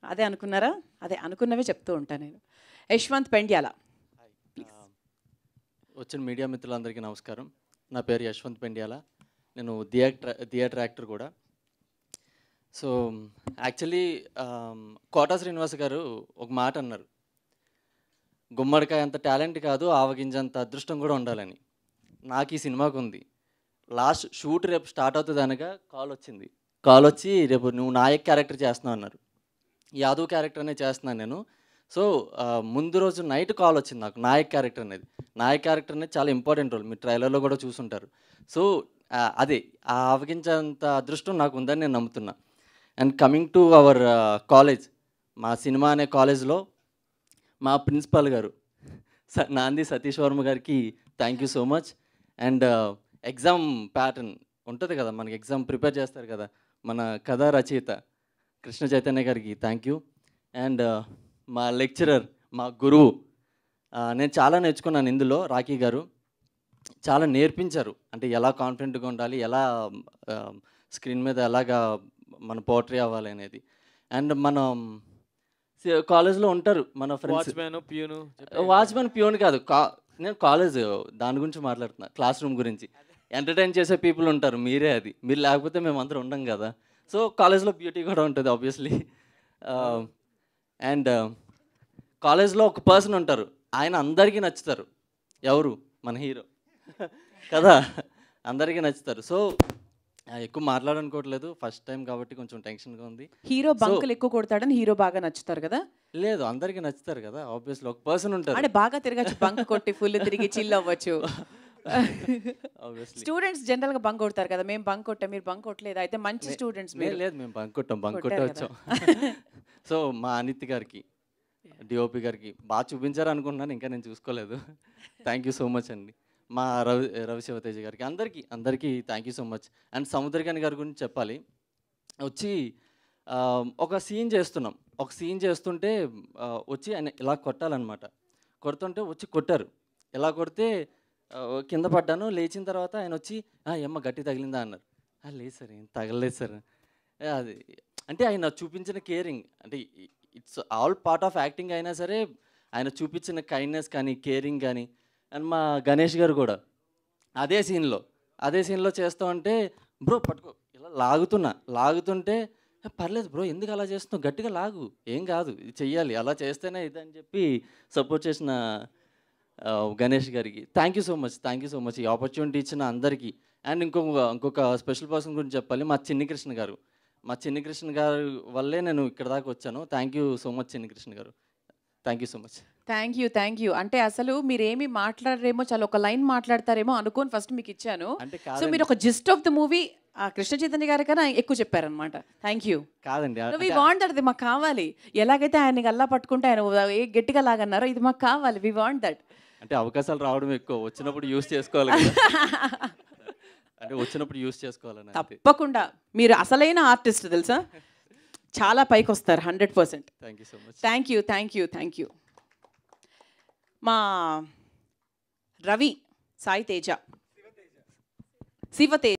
అదే అనుకున్నారా అదే అనుకున్నవే చెప్తూ ఉంటాను నేను యశ్వంత్ పెండ్యాల వచ్చిన మీడియా మిత్రులందరికీ నమస్కారం నా పేరు యశ్వంత్ పెండ్యాల నేను థియేటర్ థియేటర్ యాక్టర్ కూడా సో యాక్చువల్లీ కోటా శ్రీనివాస్ గారు ఒక మాట అన్నారు గుమ్మడికాయ అంత టాలెంట్ కాదు ఆవగింజంత అదృష్టం కూడా ఉండాలని నాకు ఈ సినిమాకు ఉంది లాస్ట్ షూట్ రేపు స్టార్ట్ అవుతుంది అనగా కాల్ వచ్చింది కాల్ వచ్చి రేపు నువ్వు నాయక్ క్యారెక్టర్ చేస్తున్నావు అన్నారు యాదవ్ క్యారెక్టర్ అనేది చేస్తున్నాను నేను సో ఆ, ముందు రోజు నైట్ కాల్ వచ్చింది నాకు నాయక్ క్యారెక్టర్ అనేది నాయక్ క్యారెక్టర్ అనేది చాలా ఇంపార్టెంట్ రోల్ మీరు ట్రైలర్లో కూడా చూసుంటారు సో ఆ, అదే ఆ ఆవగించేంత అదృష్టం నాకు ఉందని నేను నమ్ముతున్నా and coming to our college మా సినిమా అనే కాలేజ్లో మా ప్రిన్సిపాల్ గారు స- నాంది సతీష్ వర్మ గారికి thank you so much and exam pattern ఉంటుంది కదా మనకి ఎగ్జామ్ ప్రిపేర్ చేస్తారు కదా మన కథా రచయిత కృష్ణ చైతన్య గారికి థ్యాంక్ యూ అండ్ మా లెక్చరర్ మా గురువు ఆ, నేను చాలా నేర్చుకున్నాను ఇందులో రాఖీ గారు చాలా నేర్పించారు అంటే ఎలా కాన్ఫిడెంట్గా ఉండాలి ఎలా స్క్రీన్ మీద ఎలాగా మన పోర్ట్రీ అవ్వాలి అనేది అండ్ మనం కాలేజ్లో ఉంటారు మన friends watchman peon watchmen peon కాదు కా నేను కాలేజ్ దాని గురించి మాట్లాడుతున్నా క్లాస్ రూమ్ గురించి ఎంటర్టైన్ చేసే పీపుల్ ఉంటారు మీరే అది మీరు లేకపోతే మేము అందరం ఉండం కదా సో కాలేజ్లో బ్యూటీ కూడా ఉంటుంది ఆబ్వియస్లీ అండ్ కాలేజ్లో ఒక పర్సన్ ఉంటారు ఆయన అందరికీ నచ్చుతారు ఎవరు మన హీరో కదా అందరికీ నచ్చుతారు సో ఎక్కువ మాట్లాడనుకోవట్లేదు ఫస్ట్ టైం కాబట్టి కొంచెం టెన్షన్గా ఉంది హీరో బంకులు ఎక్కువ కొడతాడని హీరో బాగా నచ్చుతారు కదా లేదు అందరికీ నచ్చుతారు కదా ఆబ్వియస్లీ ఒక పర్సన్ ఉంటారు అంటే బాగా తిరగచ్చు బంక్ కొట్టి ఫుల్ తిరిగి చిల్ అవ్వచ్చు ఆబ్వియస్లీ స్టూడెంట్స్ జనరల్ గా బంక్ కొడతారు కదా మేము బంక్ కొట్టాం మీరు బంక్ కొట్టలేదు అయితే మంచి స్టూడెంట్స్ లేదు మీరు లేదు మేము బంక్ కొట్టాం బంక్ కొట్టే కొట్టారు వచ్చాం సో మా అనిత్ గారికి డిఓపి గారికి బాగా చూపించారు అనుకుంటున్నాను ఇంకా నేను చూసుకోలేదు థ్యాంక్ యూ సో మచ్ అండి మా రవి రవి శివతేజ గారికి అందరికీ అందరికీ thank you so much and Samuthirakani గారి గురించి చెప్పాలి వచ్చి ఆ, ఒక సీన్ చేస్తున్నాం ఒక సీన్ చేస్తుంటే ఆ, వచ్చి ఆయన ఇలా కొట్టాలన్నమాట కొడుతుంటే వచ్చి కొట్టారు ఇలా కొడితే ఆ, కింద పడ్డాను లేచిన తర్వాత ఆయన వచ్చి "ఆ, ఏమ్మ గట్టి తగిలిందా అన్నారు "ఆ, లేదు సార్ ఏం తగలలేదు సార్ ఏ, అది అంటే ఆయన చూపించిన కేరింగ్ అంటే it's all part of acting అయినా సరే ఆయన చూపించిన కైండ్నెస్ కానీ కేరింగ్ కానీ అండ్ మా గణేష్ గారు కూడా అదే సీన్లో అదే సీన్లో చేస్తూ ఉంటే బ్రో పట్టుకో ఇలా లాగుతున్నా లాగుతుంటే "ఏ, పర్లేదు బ్రో ఎందుకు అలా చేస్తున్నావు గట్టిగా లాగు ఏం కాదు ఇది చెయ్యాలి అలా చేస్తేనే ఇదని చెప్పి సపోర్ట్ చేసిన ఆ, గణేష్ గారికి thank you so much thank you so much ఈ ఆపర్చునిటీ ఇచ్చిన అందరికీ అండ్ ఇంకొక ఇంకొక స్పెషల్ పర్సన్ గురించి చెప్పాలి మా చిన్ని కృష్ణ గారు మా చిన్ని కృష్ణ గారు వల్లే నేను ఇక్కడ దాకా వచ్చాను thank you so much Chinni Krishna గారు thank you so much thank you thank you అంటే అసలు మీరేమి మాట్లాడరేమో చాలా ఒక లైన్ మాట్లాడతారేమో అనుకోని ఫస్ట్ మీకు ఇచ్చాను అంటే సో కాదండి మీరు ఒక gist of the movie Krishna Chaitanya గారి కన్నా ఎక్కువ చెప్పారనమాట థ్యాంక్ యూ కాదండి వి వాంట్ దట్ ఇది మాకు కావాలి ఎలాగైతే ఆయన గల్లా పట్టుకుంటే ఆయన ఏ గట్టిగా లాగన్నారో ఇది మాకు కావాలి వి వాంట్ దట్ అంటే అవకాశాలు రావడం ఎక్కువ వచ్చినప్పుడు యూస్ చేసుకోవాలి కదా. అంటే వచ్చినప్పుడు యూస్ చేసుకోవాలని అంతే తప్పకుండా మీరు అసలైన ఆర్టిస్ట్ తెలుసా చాలా పైకి వస్తారు hundred percent thank you so much thank you thank you thank you మా రవి సాయి తేజ శివతేజ